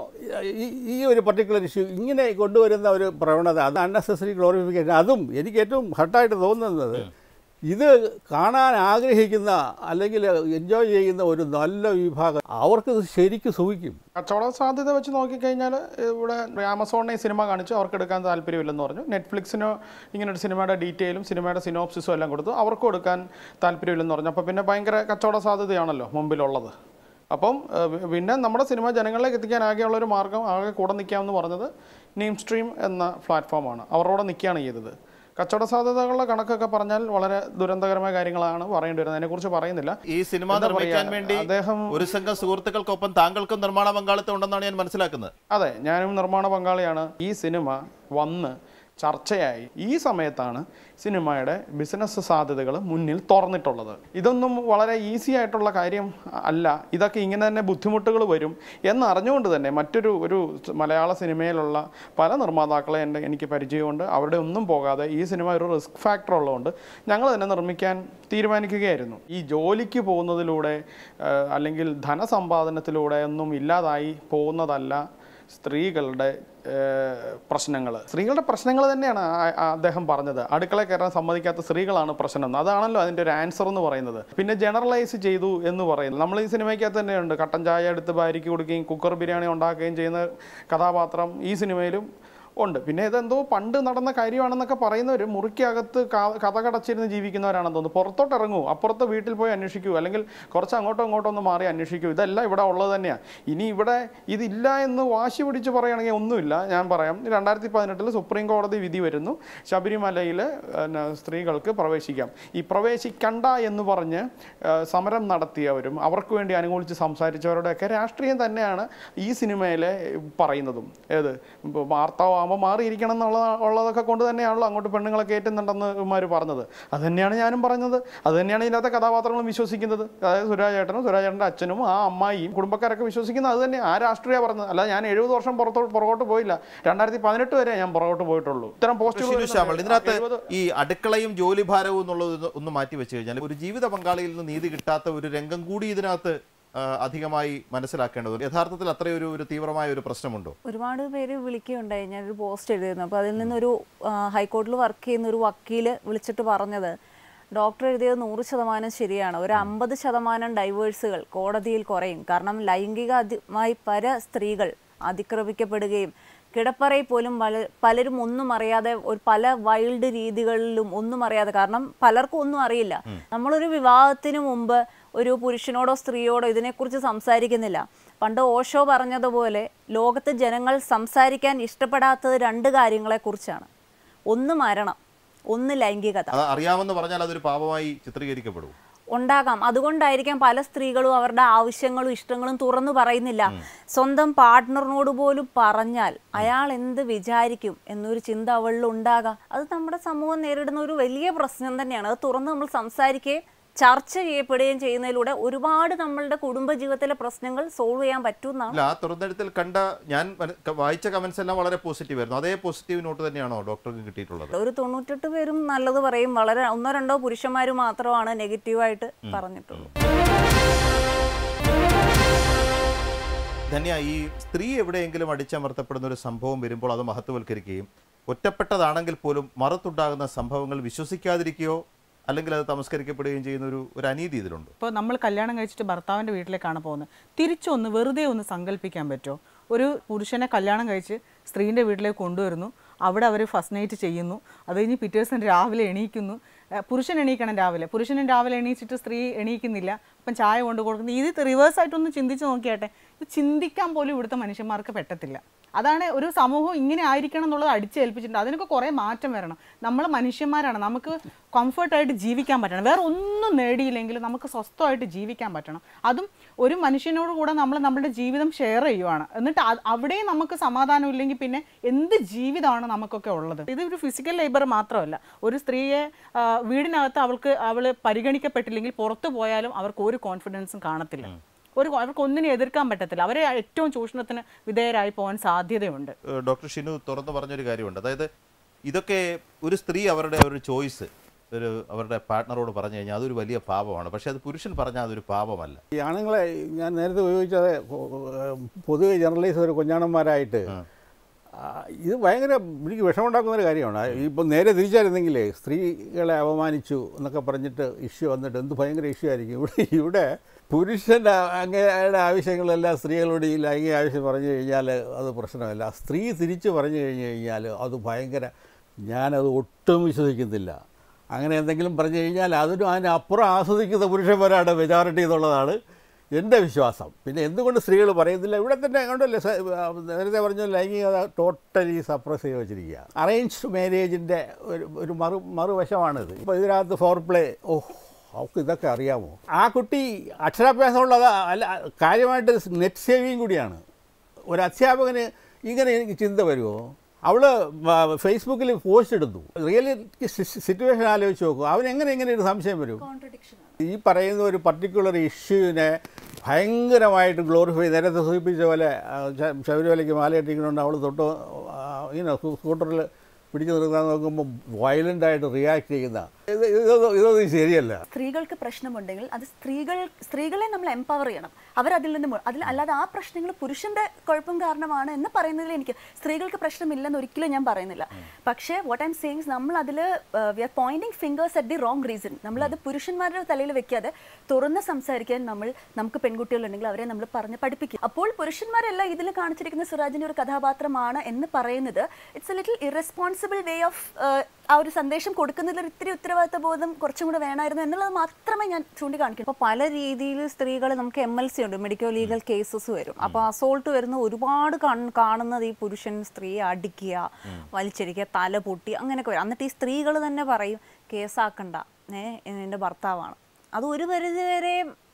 ഈ ഒരു പർട്ടിക്കുലർ ഇഷ്യൂ ഇങ്ങനെ കൊണ്ടുവരുന്ന ഒരു പ്രവണത അത് അൺനെസസറി ഗ്ലോറിഫിക്കേഷൻ അതും എനിക്ക് ഏറ്റവും ഹർട്ടായിട്ട് തോന്നുന്നത് ഇത് കാണാൻ ആഗ്രഹിക്കുന്ന അല്ലെങ്കിൽ എൻജോയ് ചെയ്യുന്ന ഒരു നല്ല വിഭാഗം അവർക്ക് ഇത് ശരിക്കും സുഖിക്കും കച്ചവട സാധ്യത വെച്ച് നോക്കിക്കഴിഞ്ഞാൽ ഇവിടെ ആമസോണിനെ ഈ സിനിമ കാണിച്ചു അവർക്ക് എടുക്കാൻ താല്പര്യമില്ലെന്ന് പറഞ്ഞു നെറ്റ്ഫ്ലിക്സിനോ ഇങ്ങനെ ഒരു സിനിമയുടെ ഡീറ്റെയിലും സിനിമയുടെ സിനോപ്സിസും എല്ലാം കൊടുത്തു അവർക്കും എടുക്കാൻ താല്പര്യമില്ലെന്ന് പറഞ്ഞു അപ്പോൾ പിന്നെ ഭയങ്കര കച്ചവട സാധ്യതയാണല്ലോ മുമ്പിലുള്ളത് അപ്പം ഏഹ്, പിന്നെ നമ്മുടെ സിനിമ ജനങ്ങളിലേക്ക് എത്തിക്കാൻ ആകെയുള്ള ഒരു മാർഗ്ഗം ആകെ കൂടെ നിൽക്കാമെന്ന് പറഞ്ഞത് നീം സ്ട്രീം എന്ന പ്ലാറ്റ്ഫോമാണ് അവരോട് നിൽക്കുകയാണ് ചെയ്തത് കച്ചവട സാധ്യതകളുടെ കണക്കൊക്കെ പറഞ്ഞാൽ വളരെ ദുരന്തകരമായ കാര്യങ്ങളാണ് പറയേണ്ടി വരുന്നത് അതിനെക്കുറിച്ച് പറയുന്നില്ല ഈ സിനിമ എന്താ നിർമ്മിക്കാൻ പറയാ, വേണ്ടി അദ്ദേഹം ഒരു സംഘം സുഹൃത്തുക്കൾക്കൊപ്പം താങ്കൾക്കും നിർമ്മാണ പങ്കാളിത്തം ഉണ്ടെന്നാണ് ഞാൻ മനസ്സിലാക്കുന്നത് അതെ ഞാനും നിർമ്മാണ പങ്കാളിയാണ് ഈ സിനിമ വന്ന് ചർച്ചയായി ഈ സമയത്താണ് സിനിമയുടെ ബിസിനസ് സാധ്യതകൾ മുന്നിൽ തുറന്നിട്ടുള്ളത് ഇതൊന്നും വളരെ ഈസി ആയിട്ടുള്ള കാര്യം അല്ല ഇതൊക്കെ ഇങ്ങനെ തന്നെ ബുദ്ധിമുട്ടുകൾ വരും എന്നറിഞ്ഞുകൊണ്ട് തന്നെ മറ്റൊരു ഒരു മലയാള സിനിമയിലുള്ള പല നിർമ്മാതാക്കളെ എൻ്റെ എനിക്ക് പരിചയമുണ്ട് അവരുടെ ഒന്നും പോകാതെ ഈ സിനിമ ഒരു റിസ്ക് ഫാക്ടർ ഉള്ളതുകൊണ്ട് ഞങ്ങൾ തന്നെ നിർമ്മിക്കാൻ തീരുമാനിക്കുകയായിരുന്നു ഈ ജോലിക്ക് പോകുന്നതിലൂടെ ആ, അല്ലെങ്കിൽ ധനസമ്പാദനത്തിലൂടെ ഒന്നും ഇല്ലാതായി പോകുന്നതല്ല സ്ത്രീകളുടെ പ്രശ്നങ്ങൾ സ്ത്രീകളുടെ പ്രശ്നങ്ങൾ തന്നെയാണ് ആ- ആ അദ്ദേഹം പറഞ്ഞത് അടുക്കള കയറാൻ സമ്മതിക്കാത്ത സ്ത്രീകളാണ് പ്രശ്നം എന്ന്. അതാണല്ലോ അതിൻ്റെ ഒരു ആൻസർ എന്ന് പറയുന്നത് പിന്നെ ജനറലൈസ് ചെയ്തു എന്ന് പറയുന്നത് നമ്മൾ ഈ സിനിമയ്ക്കകത്ത് തന്നെയുണ്ട് കട്ടൻ ചായ എടുത്ത് ഭാര്യയ്ക്ക് കൊടുക്കുകയും കുക്കർ ബിരിയാണി ഉണ്ടാക്കുകയും ചെയ്യുന്ന കഥാപാത്രം ഈ സിനിമയിലും ഉണ്ട് പിന്നെ ഇതെന്തോ പണ്ട് നടന്ന കാര്യമാണെന്നൊക്കെ പറയുന്നവർ മുറിക്കകത്ത് ക- കഥ കടച്ചിരുന്ന് ജീവിക്കുന്നവരാണെന്ന് തോന്നുന്നു പുറത്തോട്ട് ഇറങ്ങൂ അപ്പുറത്തെ വീട്ടിൽ പോയി അന്വേഷിക്കൂ അല്ലെങ്കിൽ കുറച്ച് അങ്ങോട്ടോ ഇങ്ങോട്ടോ ഒന്ന് മാറി അന്വേഷിക്കൂ ഇതെല്ലാം ഇവിടെ ഉള്ളത് തന്നെയാണ് ഇനി ഇവിടെ ഇതില്ല എന്ന് വാശി പിടിച്ച് പറയുകയാണെങ്കിൽ ഒന്നുമില്ല ഞാൻ പറയാം രണ്ടായിരത്തി പതിനെട്ടിൽ സുപ്രീം കോടതി വിധി വരുന്നു ശബരിമലയിൽ പിന്നെ സ്ത്രീകൾക്ക് പ്രവേശിക്കാം ഈ പ്രവേശിക്കണ്ട എന്ന് പറഞ്ഞ് ആ, സമരം നടത്തിയവരും അവർക്ക് വേണ്ടി അനുകൂലിച്ച് സംസാരിച്ചവരുടെയൊക്കെ രാഷ്ട്രീയം തന്നെയാണ് ഈ സിനിമയിലെ പറയുന്നതും ഏത് ഇപ്പോൾ ഭർത്താവാകുമ്പോൾ മാറിയിരിക്കണം എന്നുള്ള ഉള്ളതൊക്കെ കൊണ്ട് തന്നെയാണല്ലോ അങ്ങോട്ട് പെണ്ണുങ്ങളെ കയറ്റുന്നുണ്ടെന്ന് ഇവന്മാർ പറഞ്ഞത് അത് തന്നെയാണ് ഞാനും പറഞ്ഞത് അത് തന്നെയാണ് ഇതിനകത്തെ കഥാപാത്രങ്ങളും വിശ്വസിക്കുന്നത് അതായത് സുരാജേട്ടനും സുരാജേട്ടൻ്റെ അച്ഛനും ആ അമ്മായിയും കുടുംബക്കാരൊക്കെ വിശ്വസിക്കുന്നത് അത് തന്നെ ആ രാഷ്ട്രീയ പറഞ്ഞത് അല്ല ഞാൻ എഴുപത് വർഷം പുറത്തോട്ട് പുറകോട്ട് പോയില്ല രണ്ടായിരത്തി പതിനെട്ട് വരെ ഞാൻ പുറകോട്ട് പോയിട്ടുള്ളൂ ഇത്തരം പോസ്റ്റുകൾ ഷിനു ശ്യാമൾ ഇതിനകത്ത് എഴുപത് ഈ അടുക്കളയും ജോലിഭാരവും എന്നുള്ളത് ഒന്ന് മാറ്റി വെച്ച് കഴിഞ്ഞാൽ ഒരു ജീവിത പങ്കാളിയിൽ നിന്ന് നീതി കിട്ടാത്ത ഒരു രംഗം കൂടി ഇതിനകത്ത് ആ, അധികമായി മനസ്സിലാക്കേണ്ടതുണ്ട് യഥാർത്ഥത്തിൽ അത്രയൊരു ഒരു തീവ്രമായ ഒരു പ്രശ്നമുണ്ടോ ഒരുപാട് പേര് വിളിക്കുകയുണ്ടായി ഞാനൊരു പോസ്റ്റ് എഴുതിയിരുന്നു അപ്പോൾ അതിൽ നിന്നൊരു ആ, ഹൈക്കോടതിയിൽ വർക്ക് ചെയ്യുന്ന ഒരു വക്കീല് വിളിച്ചിട്ട് പറഞ്ഞത് ഡോക്ടർ എഴുതിയത് നൂറ് ശതമാനം ശരിയാണ് ഒരു അമ്പത് ശതമാനം ഡൈവേഴ്സുകൾ കോടതിയിൽ കുറയും കാരണം ലൈംഗികമായി പല സ്ത്രീകൾ അതിക്രമിക്കപ്പെടുകയും കിടപ്പറയിൽ പോലും പല പലരും ഒന്നും അറിയാതെ ഒരു പല വൈൽഡ് രീതികളിലും ഒന്നും അറിയാതെ കാരണം പലർക്കും ഒന്നും അറിയില്ല നമ്മളൊരു വിവാഹത്തിന് മുമ്പ് ഒരു പുരുഷനോടോ സ്ത്രീയോടോ ഇതിനെക്കുറിച്ച് സംസാരിക്കുന്നില്ല പണ്ട് ഓഷോ പറഞ്ഞതുപോലെ ലോകത്ത് ജനങ്ങൾ സംസാരിക്കാൻ ഇഷ്ടപ്പെടാത്തത് രണ്ട് കാര്യങ്ങളെക്കുറിച്ചാണ് ഒന്ന് മരണം ഒന്ന് ലൈംഗികത അത് അറിയാമെന്ന് പറഞ്ഞാൽ അതൊരു പാപമായി ചിത്രീകരിക്കപ്പെടും ഉണ്ടാകാം അതുകൊണ്ടായിരിക്കാം പല സ്ത്രീകളും അവരുടെ ആവശ്യങ്ങളും ഇഷ്ടങ്ങളും തുറന്നു പറയുന്നില്ല സ്വന്തം പാർട്ട്ണറിനോട് പോലും പറഞ്ഞാൽ അയാൾ എന്ത് വിചാരിക്കും എന്നൊരു ചിന്ത അവളിൽ ഉണ്ടാകാം അത് നമ്മുടെ സമൂഹം നേരിടുന്ന ഒരു വലിയ പ്രശ്നം തന്നെയാണ് അത് തുറന്ന് നമ്മൾ സംസാരിക്കുകയും ചർച്ച ചെയ്യപ്പെടുകയും ചെയ്യുന്നതിലൂടെ ഒരുപാട് നമ്മളുടെ കുടുംബജീവിതത്തിലെ പ്രശ്നങ്ങൾ സോൾവ് ചെയ്യാൻ പറ്റുമെന്നാണ് അല്ല ആ തുറന്നെടുത്തിൽ കണ്ട ഞാൻ മന- ക- വായിച്ച കമന്റ്സ് എല്ലാം വളരെ പോസിറ്റീവ് ആയിരുന്നു അതേ പോസിറ്റീവ് നോട്ട് തന്നെയാണോ ഡോക്ടർക്ക് കിട്ടിയിട്ടുള്ളത് ഒരു തൊണ്ണൂറ്റെട്ട് പേരും നല്ലത് പറയും വളരെ ഒന്നോ രണ്ടോ പുരുഷന്മാർ മാത്രമാണ് നെഗറ്റീവായിട്ട് പറഞ്ഞിട്ടുള്ളൂ ധന്യ ഈ സ്ത്രീ എവിടെയെങ്കിലും അടിച്ചമർത്തപ്പെടുന്ന ഒരു സംഭവം വരുമ്പോൾ അത് മഹത്വവൽക്കരിക്കുകയും ഒറ്റപ്പെട്ടതാണെങ്കിൽ പോലും മറുത്തുണ്ടാകുന്ന സംഭവങ്ങൾ വിശ്വസിക്കാതിരിക്കുകയോ അല്ലെങ്കിൽ അത് തമസ്കരിക്കപ്പെടുകയും ചെയ്യുന്ന ഒരു ഒരു അനീതി ഇതിലുണ്ട് ഇപ്പോൾ നമ്മൾ കല്യാണം കഴിച്ചിട്ട് ഭർത്താവിൻ്റെ വീട്ടിലേക്കാണ് പോകുന്നത് തിരിച്ചൊന്ന് വെറുതെ ഒന്ന് സങ്കല്പിക്കാൻ പറ്റുമോ ഒരു പുരുഷനെ കല്യാണം കഴിച്ച് സ്ത്രീൻ്റെ വീട്ടിലേക്ക് കൊണ്ടുവരുന്നു അവിടെ അവർ ഫസ്റ്റ് നൈറ്റ് ചെയ്യുന്നു അത് കഴിഞ്ഞ് പിറ്റേ ദിവസം രാവിലെ എണീക്കുന്നു ഏഹ് പുരുഷൻ എണീക്കണം രാവിലെ പുരുഷനും രാവിലെ എണീച്ചിട്ട് സ്ത്രീ എണീക്കുന്നില്ല അപ്പം ചായ കൊണ്ട് കൊടുക്കുന്നു ഇത് റിവേഴ്സ് ആയിട്ടൊന്ന് ചിന്തിച്ച് നോക്കിയാട്ടെ ഇത് ചിന്തിക്കാൻ പോലും ഇവിടുത്തെ മനുഷ്യന്മാർക്ക് പറ്റത്തില്ല അതാണ് ഒരു സമൂഹം ഇങ്ങനെ ആയിരിക്കണം എന്നുള്ളത് അടിച്ചേൽപ്പിച്ചിട്ടുണ്ട് അതിനൊക്കെ കുറേ മാറ്റം വരണം നമ്മൾ മനുഷ്യന്മാരാണ് നമുക്ക് കംഫർട്ടായിട്ട് ജീവിക്കാൻ പറ്റണം വേറെ ഒന്നും നേടിയില്ലെങ്കിലും നമുക്ക് സ്വസ്ഥമായിട്ട് ജീവിക്കാൻ പറ്റണം അതും ഒരു മനുഷ്യനോട് കൂടെ നമ്മൾ നമ്മുടെ ജീവിതം ഷെയർ ചെയ്യുവാണ് എന്നിട്ട് അത് അവിടെയും നമുക്ക് സമാധാനം ഇല്ലെങ്കിൽ പിന്നെ എന്ത് ജീവിതമാണ് നമുക്കൊക്കെ ഉള്ളത് ഇത് ഒരു ഫിസിക്കൽ ലേബർ മാത്രമല്ല ഒരു സ്ത്രീയെ ആ, വീടിനകത്ത് അവൾക്ക് അവൾ പരിഗണിക്കപ്പെട്ടില്ലെങ്കിൽ പുറത്തു പോയാലും അവർക്ക് ഒരു കോൺഫിഡൻസും കാണത്തില്ല ഒരു അവർക്ക് ഒന്നിനെ എതിർക്കാൻ പറ്റത്തില്ല അവരെ ഏറ്റവും ചൂഷണത്തിന് വിധേയരായി പോകാൻ സാധ്യതയുണ്ട് ഏഹ് ഡോക്ടർ ഷിനു തുറന്നു പറഞ്ഞൊരു കാര്യമുണ്ട് അതായത് ഇതൊക്കെ ഒരു സ്ത്രീ അവരുടെ ഒരു ചോയ്സ് ഒരു അവരുടെ പാർട്ട്ണറോട് പറഞ്ഞു കഴിഞ്ഞാൽ അതൊരു വലിയ പാപമാണ് പക്ഷെ അത് പുരുഷൻ പറഞ്ഞാൽ അതൊരു പാപമല്ല ഈ ആണുങ്ങളെ ഞാൻ നേരത്തെ ഉപയോഗിച്ചത് പൊതുവെ ജനറലൈസ് ഒരു കുഞ്ഞാണന്മാരായിട്ട് ആ, ഇത് ഭയങ്കര എനിക്ക് വിഷമുണ്ടാക്കുന്ന ഒരു കാര്യമാണ് ഇപ്പം നേരെ തിരിച്ചായിരുന്നെങ്കിൽ സ്ത്രീകളെ അപമാനിച്ചു എന്നൊക്കെ പറഞ്ഞിട്ട് ഇഷ്യൂ വന്നിട്ട് എന്ത് ഭയങ്കര ഇഷ്യൂ ആയിരിക്കും ഇവിടെ ഇവിടെ പുരുഷൻ്റെ അങ്ങയുടെ ആവശ്യങ്ങളെല്ലാം സ്ത്രീകളോട് ഈ ലൈംഗിക ആവശ്യം പറഞ്ഞു കഴിഞ്ഞാൽ അത് പ്രശ്നമല്ല സ്ത്രീ തിരിച്ച് പറഞ്ഞു കഴിഞ്ഞ് കഴിഞ്ഞാൽ അത് ഭയങ്കര ഞാനത് ഒട്ടും വിശ്വസിക്കുന്നില്ല അങ്ങനെ എന്തെങ്കിലും പറഞ്ഞു കഴിഞ്ഞാൽ അതിനും അതിനപ്പുറം ആസ്വദിക്കുന്ന പുരുഷന്മാരാണ് മെജോറിറ്റി എന്നുള്ളതാണ് എൻ്റെ വിശ്വാസം പിന്നെ എന്തുകൊണ്ട് സ്ത്രീകൾ പറയുന്നില്ല ഇവിടെ തന്നെ കണ്ടല്ലേ സ- ആ, നേരത്തെ പറഞ്ഞ ലൈംഗികത ടോട്ടലി സപ്രസ് ചെയ്ത് വെച്ചിരിക്കുക അറേഞ്ച്ഡ് മാരേജിൻ്റെ ഒരു ഒരു മറു മറുവശമാണിത് ഇപ്പോൾ ഇതിനകത്ത് ഫോർ പ്ലേ ഓഹ് അവൾക്ക് ഇതൊക്കെ അറിയാമോ ആ കുട്ടി അക്ഷരാഭ്യാസമുള്ളത് അല്ല കാര്യമായിട്ട് നെറ്റ് സേവിങ് കൂടിയാണ് ഒരു അധ്യാപകന് ഇങ്ങനെ എനിക്ക് ചിന്ത വരുമോ അവൾ ഫേസ്ബുക്കിൽ പോസ്റ്റ് എടുത്തു റിയലി സിറ്റുവേഷൻ ആലോചിച്ച് നോക്കൂ അവൻ എങ്ങനെ ഇങ്ങനെ ഒരു സംശയം വരും ഈ പറയുന്ന ഒരു പർട്ടിക്കുലർ ഇഷ്യൂവിനെ ഭയങ്കരമായിട്ട് ഗ്ലോറിഫൈ നേരത്തെ സൂചിപ്പിച്ച പോലെ ആ, ശ- ശബരിമലയ്ക്ക് മാല കെട്ടിക്കണോണ്ട് അവൾ തൊട്ട് ആ, ഇങ്ങനെ സ്കൂട്ടറിൽ പിടിച്ചു നിർത്താൻ നോക്കുമ്പോൾ വയലൻ്റായിട്ട് റിയാക്ട് ചെയ്യുന്ന ഇത് ഇതൊന്നും ഇതൊന്നും ശരിയല്ല സ്ത്രീകൾക്ക് പ്രശ്നമുണ്ടെങ്കിൽ അത് സ്ത്രീകൾ സ്ത്രീകളെ നമ്മൾ എംപവർ ചെയ്യണം അവരതിൽ നിന്ന് മു- അതിൽ അല്ലാതെ ആ പ്രശ്നങ്ങൾ പുരുഷന്റെ കുഴപ്പം കാരണമാണ് എന്ന് പറയുന്നതിൽ എനിക്ക് സ്ത്രീകൾക്ക് പ്രശ്നമില്ലെന്ന് ഒരിക്കലും ഞാൻ പറയുന്നില്ല പക്ഷേ വാട്ട് ഐം സേയിങ്സ് നമ്മൾ അതിൽ we are pointing fingers at the wrong reason നമ്മൾ അത് പുരുഷന്മാരുടെ തലയിൽ വെക്കാതെ തുറന്ന് സംസാരിക്കാൻ നമ്മൾ നമുക്ക് പെൺകുട്ടികളുണ്ടെങ്കിൽ അവരെ നമ്മൾ പറഞ്ഞ് പഠിപ്പിക്കും അപ്പോൾ പുരുഷന്മാരെല്ലാം ഇതിൽ കാണിച്ചിരിക്കുന്ന സുരാജിന്റെ ഒരു കഥാപാത്രമാണ് എന്ന് പറയുന്നത് it's a little irresponsible way of ആ ഒരു സന്ദേശം കൊടുക്കുന്നതിൽ ഒരു ഇത്തിരി ഉത്തരവാദിത്ത ബോധം കുറച്ചും കൂടെ വേണമായിരുന്നു എന്നുള്ളത് മാത്രമേ ഞാൻ ചൂണ്ടിക്കാണിക്കൂ അപ്പോൾ പല രീതിയിൽ സ്ത്രീകൾ നമുക്ക് എം എൽ സി ഉണ്ട് മെഡിക്കൽ ലീഗൽ കേസസ് വരും അപ്പോൾ അസോൾട്ട് വരുന്ന ഒരുപാട് കൺ കാണുന്നത് ഈ പുരുഷൻ സ്ത്രീയെ അടിക്കുക വലിച്ചടിക്കുക തല പൊട്ടി അങ്ങനെയൊക്കെ വരും എന്നിട്ട് ഈ സ്ത്രീകൾ തന്നെ പറയും കേസാക്കണ്ട ഏ എൻ്റെ ഭർത്താവാണ് അത് ഒരു പരിധി വരെ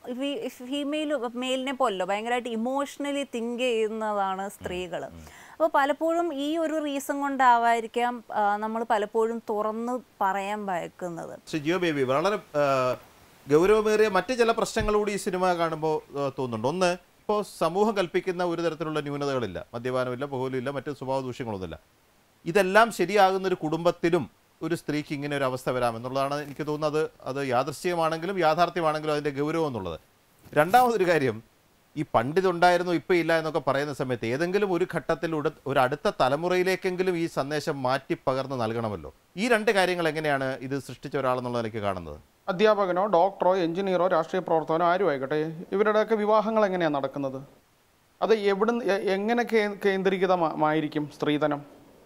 ഫീമെയിൽ മെയിലിനെ പോലല്ലോ ഭയങ്കരമായിട്ട് ഇമോഷണലി തിങ്ക് ചെയ്യുന്നതാണ് സ്ത്രീകൾ അപ്പോൾ പലപ്പോഴും ഈ ഒരു റീസൺ കൊണ്ടാവായിരിക്കാം നമ്മൾ പലപ്പോഴും തുറന്ന് പറയാൻ ഭയക്കുന്നത് ശ്രീ ജിയോ ബേബി വളരെ ആ, ഗൗരവമേറിയ മറ്റ് ചില പ്രശ്നങ്ങൾ കൂടി ഈ സിനിമ കാണുമ്പോൾ ആ, തോന്നുന്നുണ്ട് ഒന്ന് ഇപ്പോൾ സമൂഹം കൽപ്പിക്കുന്ന ഒരു തരത്തിലുള്ള ന്യൂനതകളില്ല മദ്യപാനമില്ല പുകവലില്ല മറ്റ് സ്വഭാവ ദൂഷ്യങ്ങളൊന്നുമില്ല ഇതെല്ലാം ശരിയാകുന്ന ഒരു കുടുംബത്തിലും ഒരു സ്ത്രീക്ക് ഇങ്ങനെ ഒരു അവസ്ഥ വരാമെന്നുള്ളതാണ് എനിക്ക് തോന്നുന്നത് അത് യാദൃശ്ചികമാണെങ്കിലും യാഥാർത്ഥ്യമാണെങ്കിലും അതിൻ്റെ ഗൗരവം എന്നുള്ളത് രണ്ടാമതൊരു കാര്യം ഈ പണ്ടിതുണ്ടായിരുന്നു ഇപ്പോൾ ഇല്ല എന്നൊക്കെ പറയുന്ന സമയത്ത് ഏതെങ്കിലും ഒരു ഘട്ടത്തിൽ ഉട ഒരു അടുത്ത തലമുറയിലേക്കെങ്കിലും ഈ സന്ദേശം മാറ്റി പകർന്ന് നൽകണമല്ലോ ഈ രണ്ട് കാര്യങ്ങൾ എങ്ങനെയാണ് ഇത് സൃഷ്ടിച്ച ഒരാളെന്നുള്ള നിലയ്ക്ക് കാണുന്നത് അധ്യാപകനോ ഡോക്ടറോ എഞ്ചിനീയറോ രാഷ്ട്രീയ പ്രവർത്തകനോ ആരും ആയിക്കോട്ടെ ഇവരുടെയൊക്കെ വിവാഹങ്ങൾ എങ്ങനെയാണ് നടക്കുന്നത് അത് എവിടുന്ന് എ- എങ്ങനെ കേ- കേന്ദ്രീകൃതമായിരിക്കും സ്ത്രീധനം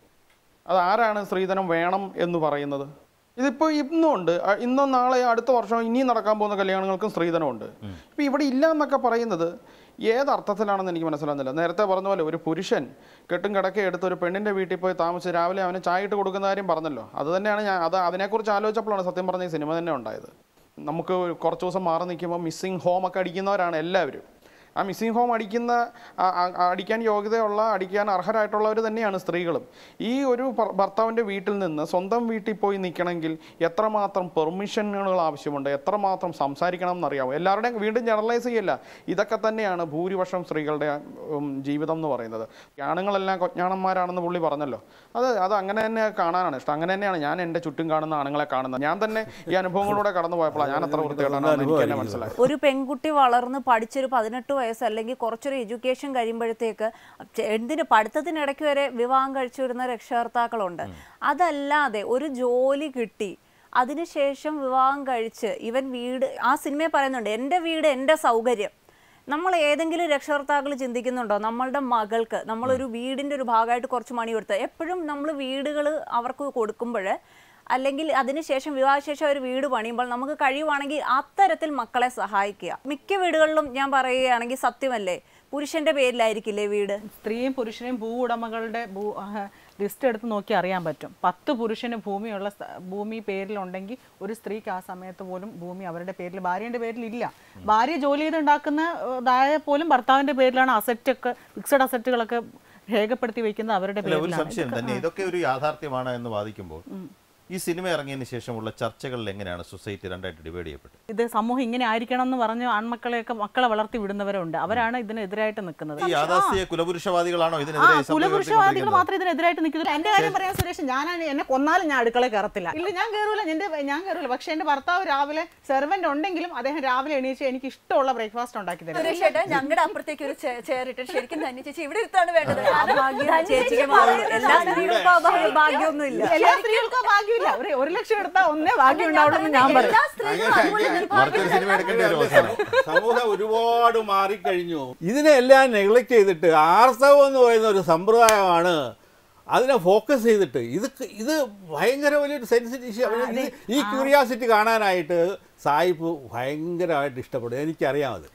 അത് ആരാണ് സ്ത്രീധനം വേണം എന്ന് പറയുന്നത് ഇതിപ്പോൾ ഇന്നും ഉണ്ട് അ- ഇന്നും നാളെ അടുത്ത വർഷം ഇനിയും നടക്കാൻ പോകുന്ന കല്യാണങ്ങൾക്കും സ്ത്രീധനമുണ്ട് ഇപ്പം ഇവിടെ ഇല്ല എന്നൊക്കെ പറയുന്നത് ഏതർത്ഥത്തിലാണെന്ന് എനിക്ക് മനസ്സിലാകുന്നില്ല നേരത്തെ പറഞ്ഞ പോലെ ഒരു പുരുഷൻ കെട്ടും കിടക്കെ എടുത്ത് ഒരു പെണ്ണിൻ്റെ വീട്ടിൽ പോയി താമസിച്ച് രാവിലെ അവന് ചായ ഇട്ട് കൊടുക്കുന്ന കാര്യം പറഞ്ഞല്ലോ അത് തന്നെയാണ് ഞാൻ അത് അതിനെക്കുറിച്ച് ആലോചിച്ചപ്പോഴാണ് സത്യം പറഞ്ഞ ഈ സിനിമ തന്നെ ഉണ്ടായത് നമുക്ക് കുറച്ച് ദിവസം മാറി നിൽക്കുമ്പോൾ മിസ്സിങ് ഹോം ഒക്കെ അടിക്കുന്നവരാണ് എല്ലാവരും ആ മിസ്സിംഗ് ഹോം അടിക്കുന്ന ആ- ആ- ആ അടിക്കാൻ യോഗ്യതയുള്ള അടിക്കാൻ അർഹരായിട്ടുള്ളവർ തന്നെയാണ് സ്ത്രീകളും ഈ ഒരു ഭർ- ഭർത്താവിൻ്റെ വീട്ടിൽ നിന്ന് സ്വന്തം വീട്ടിൽ പോയി നിൽക്കണമെങ്കിൽ എത്രമാത്രം പെർമിഷനുകൾ ആവശ്യമുണ്ട് എത്രമാത്രം സംസാരിക്കണം എന്നറിയാമോ എല്ലാവരുടെയും വീണ്ടും ജനറലൈസ് ചെയ്യല്ല ഇതൊക്കെ തന്നെയാണ് ഭൂരിപക്ഷം സ്ത്രീകളുടെ ഉം, ജീവിതം എന്ന് പറയുന്നത് ആണുങ്ങളെല്ലാം കൊഞ്ഞാണന്മാരാണെന്ന് പുള്ളി പറഞ്ഞല്ലോ അത് അത് അങ്ങനെ തന്നെ കാണാനാണ് ഇഷ്ടം അങ്ങനെ തന്നെയാണ് ഞാൻ എൻ്റെ ചുറ്റും കാണുന്ന ആണുങ്ങളെ കാണുന്നത് ഞാൻ തന്നെ ഈ അനുഭവങ്ങളിലൂടെ കടന്നു പോയപ്പോഴാണ് ഞാൻ അത്ര വൃത്തികേട്ടാണ് എനിക്ക് തന്നെ മനസ്സിലായത് ഒരു പെൺകുട്ടി വളർന്ന് പഠിച്ചൊരു പതിനെട്ട് വയസ്സ് അല്ലെങ്കിൽ കുറച്ചൊരു എഡ്യൂക്കേഷൻ കഴിയുമ്പോഴത്തേക്ക് ചെ- എന്തിന് പഠിത്തത്തിനിടയ്ക്ക് വരെ വിവാഹം കഴിച്ചു വരുന്ന രക്ഷകർത്താക്കളുണ്ട് അതല്ലാതെ ഒരു ജോലി കിട്ടി അതിനുശേഷം വിവാഹം കഴിച്ച് ഇവൻ വീട് ആ സിനിമയിൽ പറയുന്നുണ്ട് എൻ്റെ വീട് എൻ്റെ സൗകര്യം നമ്മൾ ഏതെങ്കിലും രക്ഷകർത്താക്കൾ ചിന്തിക്കുന്നുണ്ടോ നമ്മളുടെ മകൾക്ക് നമ്മളൊരു വീടിൻ്റെ ഒരു ഭാഗമായിട്ട് കുറച്ച് മണി കൊടുത്ത് എപ്പോഴും നമ്മൾ വീടുകൾ അവർക്ക് കൊടുക്കുമ്പോൾ അല്ലെങ്കിൽ അതിനുശേഷം വിവാഹശേഷം ഒരു വീട് പണിയുമ്പോൾ നമുക്ക് കഴിയുവാണെങ്കിൽ അത്തരത്തിൽ മക്കളെ സഹായിക്കുക മിക്ക വീടുകളിലും ഞാൻ പറയുകയാണെങ്കിൽ സത്യമല്ലേ പുരുഷന്റെ പേരിലായിരിക്കില്ലേ വീട് സ്ത്രീയും പുരുഷനെയും ഭൂ ഉടമകളുടെ ഭൂ ലിസ്റ്റ് എടുത്ത് നോക്കി അറിയാൻ പറ്റും പത്ത് പുരുഷന് ഭൂമിയുള്ള സ്ഥ- ഭൂമി പേരിലുണ്ടെങ്കിൽ ഒരു സ്ത്രീക്ക് ആ സമയത്ത് പോലും ഭൂമി അവരുടെ പേരിൽ ഭാര്യയുടെ പേരിൽ ഇല്ല ഭാര്യ ജോലി ചെയ്തുണ്ടാക്കുന്ന ഇതായ പോലും ഭർത്താവിന്റെ പേരിലാണ് അസറ്റ് ഒക്കെ ഫിക്സഡ് അസറ്റുകളൊക്കെ രേഖപ്പെടുത്തി വെക്കുന്നത് അവരുടെ അല്ല ഒരു പേരിലാണ് സംശയം തന്നെ ഇതൊക്കെ ഒരു യാഥാർത്ഥ്യമാണ് എന്ന് വാദിക്കുമ്പോൾ ഈ സിനിമ ഇറങ്ങിയതിന് ശേഷമുള്ള ചർച്ചകളിൽ എങ്ങനെയാണ് സൊസൈറ്റി രണ്ടായിട്ട് ഡിവൈഡ് ചെയ്യപ്പെട്ടത് ഇത് സമൂഹം ഇങ്ങനെ ആയിരിക്കണം എന്ന് പറഞ്ഞ് ആൺമക്കളെയൊക്കെ മക്കളെ വളർത്തി വിടുന്നവരുണ്ട് അവരാണ് ഇതിനെതിരായിട്ട് നിൽക്കുന്നത് ഈ യാഥാസ്ഥിക കുലപുരുഷവാദികളാണോ ആ ഇതിനെതിരെ ഈ കുലപുരുഷവാദികൾ സംഭവം മാത്രം ഇതിനെതിരായിട്ട് നിൽക്കുന്നത് എന്റെ കാര്യം പറയാൻ സുരേഷ് ഞാനാണ് എന്നെ കൊന്നാലും ഞാൻ അടുക്കളയിൽ കയറത്തില്ല ഇല്ല ഞാൻ കയറൂല എന്റെ ഞാൻ കയറൂല പക്ഷെ എന്റെ ഭർത്താവ് രാവിലെ സെർവന്റ് ഉണ്ടെങ്കിലും അദ്ദേഹം രാവിലെ എണീച്ച് എനിക്ക് ഇഷ്ടമുള്ള ബ്രേക്ക്ഫാസ്റ്റ് ഉണ്ടാക്കി തരും സുരേഷ് ചേട്ടാ ഞങ്ങളുടെ അപ്പുറത്തേക്ക് ഒരു ചെയർ ഇട്ടിട്ട് ശരിക്കും ധന്യ ചേച്ചി ഇവിടെ ഇരുത്താണ് വേണ്ടത് ഭാഗ്യം ചേച്ചിക്ക് മാത്രമേ ഉള്ളൂ. എല്ലാ സ്ത്രീകൾക്കും ആ ഭാഗ്യ- ഭാഗ്യമൊന്നും ഇല്ല എല്ലാ സ്ത്രീകൾക്കും ഭാഗ്യമില്ല ഒരു ഒരു ലക്ഷം എടുത്താൽ ഒന്നേ ഭാഗ്യം ഉണ്ടാവുള്ളൂ എന്ന് ഞാൻ പറയും എല്ലാ സ്ത്രീകളും അതുപോലെ മറിച്ചൊരു സിനിമ എടുക്കേണ്ടി വരും അവസാനം സമൂഹം ഒരുപാട് മാറിക്കഴിഞ്ഞു ഇതിനെല്ലാം നെഗ്ലക്ട് ചെയ്തിട്ട് ആർത്തവം എന്ന് പറയുന്ന ഒരു സമ്പ്രദായമാണ് അതിനെ ഫോക്കസ് ചെയ്തിട്ട് ഇത് ക- ഇത് ഭയങ്കര വലിയൊരു സെൻസിറ്റീവ് അവന് ഇത് ഈ ക്യൂരിയാസിറ്റി കാണാനായിട്ട് സായിപ്പ് ഭയങ്കരമായിട്ട് ഇഷ്ടപ്പെടും എനിക്കറിയാം അത്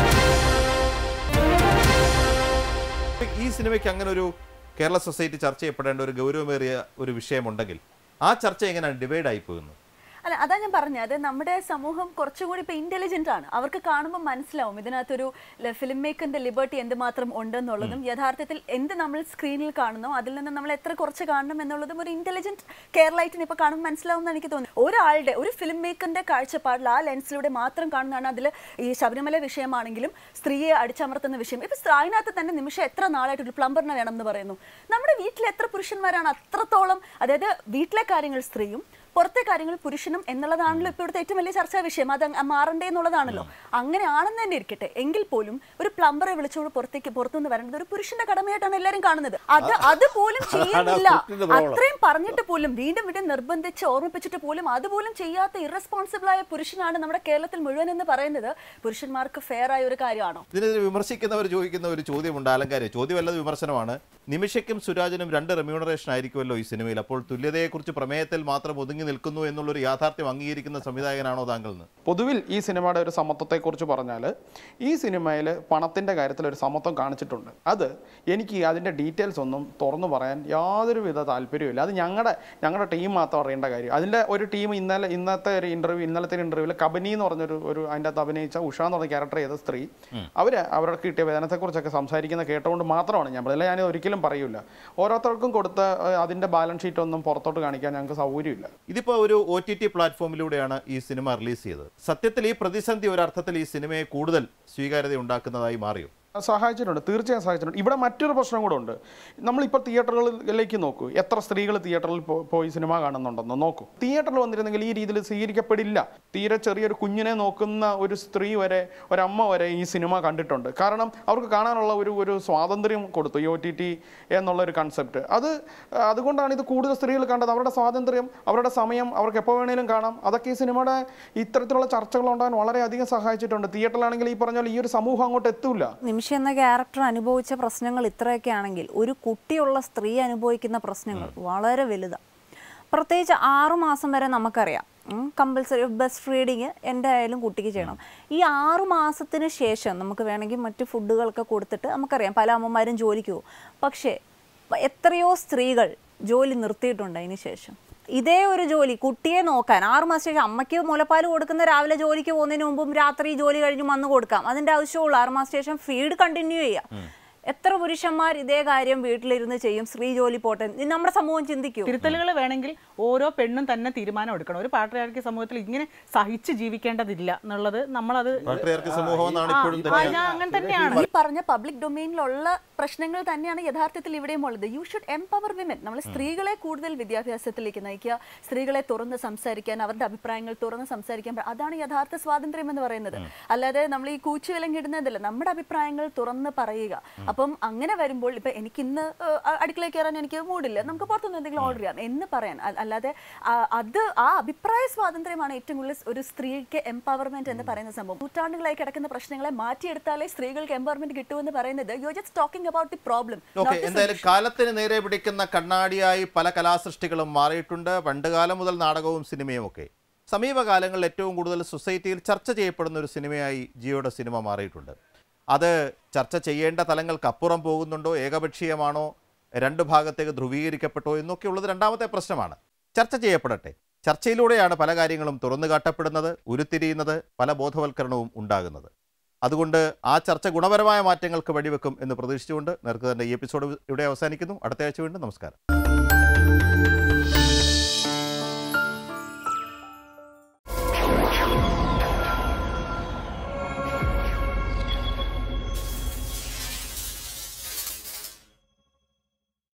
ഈ സിനിമയ്ക്ക് അങ്ങനെ ഒരു കേരള സൊസൈറ്റി ചർച്ച ചെയ്യപ്പെടേണ്ട ഒരു ഗൗരവമേറിയ ഒരു വിഷയമുണ്ടെങ്കിൽ ആ ചർച്ച എങ്ങനെയാണ് ഡിവൈഡ് ആയി പോകുന്നത് അല്ല അതാ ഞാൻ പറഞ്ഞത് നമ്മുടെ സമൂഹം കുറച്ചുകൂടി ഇപ്പൊ ഇന്റലിജന്റ് ആണ് അവർക്ക് കാണുമ്പോൾ മനസ്സിലാവും ഇതിനകത്തൊരു ഫിലിം മേക്കറിന്റെ ലിബർട്ടി എന്തുമാത്രം ഉണ്ടെന്നുള്ളതും യഥാർത്ഥത്തിൽ എന്ത് നമ്മൾ സ്ക്രീനിൽ കാണുന്നോ അതിൽ നിന്ന് നമ്മൾ എത്ര കുറച്ച് കാണണം എന്നുള്ളതും ഒരു ഇന്റലിജന്റ് കേരളൈറ്റിന് ഇപ്പൊ കാണുമ്പോൾ മനസ്സിലാവും എന്ന് എനിക്ക് തോന്നുന്നു ഒരാളുടെ ഒരു ഫിലിം മേക്കറിന്റെ കാഴ്ചപ്പാടിൽ ആ ലെൻസിലൂടെ മാത്രം കാണുന്നതാണ് അതിൽ ഈ ശബരിമല വിഷയമാണെങ്കിലും സ്ത്രീയെ അടിച്ചമർത്തുന്ന വിഷയം ഇപ്പൊ സ്ത്രീ- അതിനകത്ത് തന്നെ നിമിഷം എത്ര നാളായിട്ട് ഒരു പ്ലംബറിനെ വേണം എന്ന് പറയുന്നു നമ്മുടെ വീട്ടിൽ എത്ര പുരുഷന്മാരാണ് അത്രത്തോളം അതായത് വീട്ടിലെ കാര്യങ്ങൾ സ്ത്രീയും പുറത്തെ കാര്യങ്ങൾ പുരുഷനും എന്നുള്ളതാണല്ലോ ഇപ്പോഴത്തെ ഏറ്റവും വലിയ ചർച്ചാ വിഷയം അത് അങ്ങ് മാറണ്ടേ എന്നുള്ളതാണല്ലോ അങ്ങനെയാണെന്ന് തന്നെ ഇരിക്കട്ടെ എങ്കിൽ പോലും ഒരു പ്ലംബറെ വിളിച്ചുകൊണ്ട് പുറത്തേക്ക് പുറത്തുനിന്ന് വരേണ്ടത് ഒരു പുരുഷന്റെ കടമയായിട്ടാണ് എല്ലാവരും കാണുന്നത് അത് അത് പോലും ചെയ്യുന്നില്ല പുരുഷന്റെ problem. അത്രയും പറഞ്ഞിട്ട് പോലും വീണ്ടും വീണ്ടും നിർബന്ധിച്ച് ഓർമ്മിപ്പിച്ചിട്ട് പോലും അതുപോലും ചെയ്യാത്ത ഇറസ്പോൺസിബിൾ ആയ പുരുഷനാണ് നമ്മുടെ കേരളത്തിൽ മുഴുവൻ എന്ന് പറയുന്നത് പുരുഷന്മാർക്ക് ഫെയർ ആയ ഒരു കാര്യമാണോ ഇതിനെതിരെ വിമർശിക്കുന്നവർ ചോദിക്കുന്ന ഒരു ചോദ്യമുണ്ട് ആലങ്കാരെ ചോദ്യമല്ലത് വിമർശനമാണ് നിമിഷയ്ക്കും സുരാജിനും രണ്ട് റെമ്യൂണറേഷൻ ആയിരിക്കുമല്ലോ ഈ സിനിമയിൽ അപ്പോൾ തുല്യതയെക്കുറിച്ച് പ്രമേയത്തിൽ മാത്രം ഒതുങ്ങി നിൽക്കുന്നു എന്നുള്ളൊരു യാഥാർത്ഥ്യം അംഗീകരിക്കുന്ന സംവിധായകനാണോ താങ്കൾ എന്ന് പൊതുവിൽ ഈ സിനിമയുടെ ഒരു സമത്വത്തെക്കുറിച്ച് പറഞ്ഞാൽ ഈ സിനിമയിൽ പണത്തിൻ്റെ കാര്യത്തിൽ ഒരു സമത്വം കാണിച്ചിട്ടുണ്ട് അത് എനിക്ക് അതിൻ്റെ ഡീറ്റെയിൽസ് ഒന്നും തുറന്നു പറയാൻ യാതൊരുവിധ താല്പര്യമില്ല അത് ഞങ്ങളുടെ ഞങ്ങളുടെ ടീം മാത്രം അറിയേണ്ട കാര്യം അതിൻ്റെ ഒരു ടീം ഇന്നലെ ഇന്നത്തെ ഒരു ഇൻ്റർവ്യൂ ഇന്നലത്തെ ഒരു ഇൻ്റർവ്യൂവിൽ കബനി എന്ന് പറഞ്ഞൊരു ഒരു അതിൻ്റെ അകത്ത് അഭിനയിച്ച ഉഷ എന്ന് പറഞ്ഞ ക്യാരക്ടർ ചെയ്ത സ്ത്രീ അവർ അവർക്ക് കിട്ടിയ വേതനത്തെക്കുറിച്ചൊക്കെ സംസാരിക്കുന്ന കേട്ടുകൊണ്ട് മാത്രമാണ് ഞാൻ പറയുന്നത് ഞാൻ ഒരിക്കലും പറയൂല ഓരോരുത്തർക്കും കൊടുത്ത ഏഹ്, അതിൻ്റെ ബാലൻസ് ഷീറ്റ് ഒന്നും പുറത്തോട്ട് കാണിക്കാൻ ഞങ്ങൾക്ക് സൗകര്യമില്ല ഇതിപ്പോൾ ഒരു ഒ ടി ടി പ്ലാറ്റ്ഫോമിലൂടെയാണ് ഈ സിനിമ റിലീസ് ചെയ്തത് സത്യത്തിൽ ഈ പ്രതിസന്ധി ഒരർത്ഥത്തിൽ ഈ സിനിമയെ കൂടുതൽ സ്വീകാര്യത ഉണ്ടാക്കുന്നതായി മാറിയോ സഹായിച്ചിട്ടുണ്ട് തീർച്ചയായും സഹായിച്ചിട്ടുണ്ട് ഇവിടെ മറ്റൊരു പ്രശ്നം കൂടെ ഉണ്ട് നമ്മളിപ്പോൾ തിയേറ്ററുകളിലേക്ക് നോക്കൂ എത്ര സ്ത്രീകൾ തിയേറ്ററിൽ പോ- പോയി സിനിമ കാണുന്നുണ്ടെന്ന് നോക്കൂ തിയേറ്ററിൽ വന്നിരുന്നെങ്കിൽ ഈ രീതിയിൽ സ്വീകരിക്കപ്പെടില്ല തീരെ ചെറിയൊരു കുഞ്ഞിനെ നോക്കുന്ന ഒരു സ്ത്രീ വരെ ഒരമ്മ വരെ ഈ സിനിമ കണ്ടിട്ടുണ്ട് കാരണം അവർക്ക് കാണാനുള്ള ഒരു ഒരു സ്വാതന്ത്ര്യം കൊടുത്തു ഈ ഒ ടി ടി എന്നുള്ള ഒരു കൺസെപ്റ്റ് അത് ആ, അതുകൊണ്ടാണ് ഇത് കൂടുതൽ സ്ത്രീകൾ കണ്ടത് അവരുടെ സ്വാതന്ത്ര്യം അവരുടെ സമയം അവർക്ക് എപ്പോൾ വേണേലും കാണാം അതൊക്കെ ഈ സിനിമയുടെ ഇത്തരത്തിലുള്ള ചർച്ചകൾ ഉണ്ടാകാൻ വളരെയധികം സഹായിച്ചിട്ടുണ്ട് തിയേറ്ററിലാണെങ്കിൽ ഈ പറഞ്ഞ പോലെ ഈ ഒരു സമൂഹം അങ്ങോട്ട് എത്തൂല നിമിഷ എന്ന ക്യാരക്ടർ അനുഭവിച്ച പ്രശ്നങ്ങൾ ഇത്രയൊക്കെ ആണെങ്കിൽ ഒരു കുട്ടിയുള്ള സ്ത്രീ അനുഭവിക്കുന്ന പ്രശ്നങ്ങൾ വളരെ വലുതാണ് പ്രത്യേകിച്ച് ആറു മാസം വരെ നമുക്കറിയാം കമ്പൽസറി ബസ് ഫീഡിങ് എൻ്റെ ആയാലും കുട്ടിക്ക് ചെയ്യണം ഈ ആറു മാസത്തിന് ശേഷം നമുക്ക് വേണമെങ്കിൽ മറ്റു ഫുഡുകളൊക്കെ കൊടുത്തിട്ട് നമുക്കറിയാം പല അമ്മമാരും ജോലിക്ക് പോകും പക്ഷേ എത്രയോ സ്ത്രീകൾ ജോലി നിർത്തിയിട്ടുണ്ട് അതിന് ശേഷം ഇതേ ഒരു ജോലി കുട്ടിയെ നോക്കാൻ ആറ് മാസം ശേഷം അമ്മയ്ക്ക് മുലപ്പാൽ കൊടുക്കുന്ന രാവിലെ ജോലിക്ക് പോകുന്നതിന് മുമ്പും രാത്രി ജോലി കഴിഞ്ഞ് വന്ന് കൊടുക്കാം അതിന്റെ ആവശ്യമുള്ളൂ ആറ് മാസം ശേഷം ഫീഡ് കണ്ടിന്യൂ ചെയ്യാം എത്ര പുരുഷന്മാർ ഇതേ കാര്യം വീട്ടിലിരുന്ന് ചെയ്യും സ്ത്രീ ജോലി പോട്ടെ ഇത് നമ്മുടെ സമൂഹം ചിന്തിക്കൂ തിരുത്തലുകൾ വേണമെങ്കിൽ ഓരോ പെണ്ണും തന്നെ തീരുമാനം എടുക്കണം ഒരു പാട്രിയാർക്കി സമൂഹത്തിൽ ഇങ്ങനെ സഹിച്ച് ജീവിക്കേണ്ടതില്ല എന്നുള്ളത് നമ്മളത് പാട്രിയാർക്കി സമൂഹം എന്നാണ് ആ, ഇപ്പോഴും ആ, ഞാൻ അങ്ങനെ തന്നെയാണ് ഈ പറഞ്ഞ പബ്ലിക് ഡൊമൈനിലുള്ള പ്രശ്നങ്ങൾ തന്നെയാണ് യഥാർത്ഥത്തിൽ ഇവിടെയും ഉള്ളത് യു ഷുഡ് എംപവർ വിമൻ നമ്മൾ സ്ത്രീകളെ കൂടുതൽ വിദ്യാഭ്യാസത്തിലേക്ക് നയിക്കുക സ്ത്രീകളെ തുറന്ന് സംസാരിക്കാൻ അവരുടെ അഭിപ്രായങ്ങൾ തുറന്ന് സംസാരിക്കാൻ പ- അതാണ് യഥാർത്ഥ സ്വാതന്ത്ര്യം എന്ന് പറയുന്നത് അല്ലാതെ നമ്മൾ ഈ കൂച്ചു വിലങ്ങിടുന്നതല്ല നമ്മുടെ അഭിപ്രായങ്ങൾ തുറന്ന് പറയുക അപ്പം അങ്ങനെ വരുമ്പോൾ ഇപ്പൊ എനിക്ക് ഇന്ന് അടുക്കളയിൽ കയറാൻ എനിക്ക് മൂടില്ല നമുക്ക് പുറത്തുനിന്ന് എന്തെങ്കിലും ഓർഡർ ചെയ്യാം എന്ന് പറയാൻ അ- അല്ലാതെ ആ, അത് ആ അഭിപ്രായ സ്വാതന്ത്ര്യമാണ് ഏറ്റവും കൂടുതൽ ഒരു സ്ത്രീക്ക് എംപവർമെന്റ് എന്ന് പറയുന്ന സംഭവം നൂറ്റാണ്ടുകളായി കിടക്കുന്ന പ്രശ്നങ്ങളെ മാറ്റിയെടുത്താലേ സ്ത്രീകൾക്ക് എംപവർമെന്റ് കിട്ടുമെന്ന് പറയുന്നത് you just talking about the problem okay എന്തായാലും കാലത്തിന് നേരെ പിടിക്കുന്ന കണ്ണാടിയായി പല കലാസൃഷ്ടികളും മാറിയിട്ടുണ്ട് പണ്ടുകാലം മുതൽ നാടകവും സിനിമയും ഒക്കെ സമീപകാലങ്ങളിൽ ഏറ്റവും കൂടുതൽ സൊസൈറ്റിയിൽ ചർച്ച ചെയ്യപ്പെടുന്ന ഒരു സിനിമയായി ജിയോയുടെ സിനിമ മാറിയിട്ടുണ്ട് അത് ചർച്ച ചെയ്യേണ്ട തലങ്ങൾക്കപ്പുറം പോകുന്നുണ്ടോ ഏകപക്ഷീയമാണോ രണ്ട് ഭാഗത്തേക്ക് ധ്രുവീകരിക്കപ്പെട്ടോ എന്നൊക്കെ ഉള്ളത് രണ്ടാമത്തെ പ്രശ്നമാണ് ചർച്ച ചെയ്യപ്പെടട്ടെ ചർച്ചയിലൂടെയാണ് പല കാര്യങ്ങളും തുറന്നു കാട്ടപ്പെടുന്നത് ഉരുത്തിരിയുന്നത് പല ബോധവൽക്കരണവും ഉണ്ടാകുന്നത് അതുകൊണ്ട് ആ ചർച്ച ഗുണപരമായ മാറ്റങ്ങൾക്ക് വഴിവെക്കും എന്ന് പ്രതീക്ഷിച്ചുകൊണ്ട് നേർക്ക് തന്നെ ഈ എപ്പിസോഡ് ഇവിടെ അവസാനിക്കുന്നു അടുത്ത ആഴ്ച വീണ്ടും നമസ്കാരം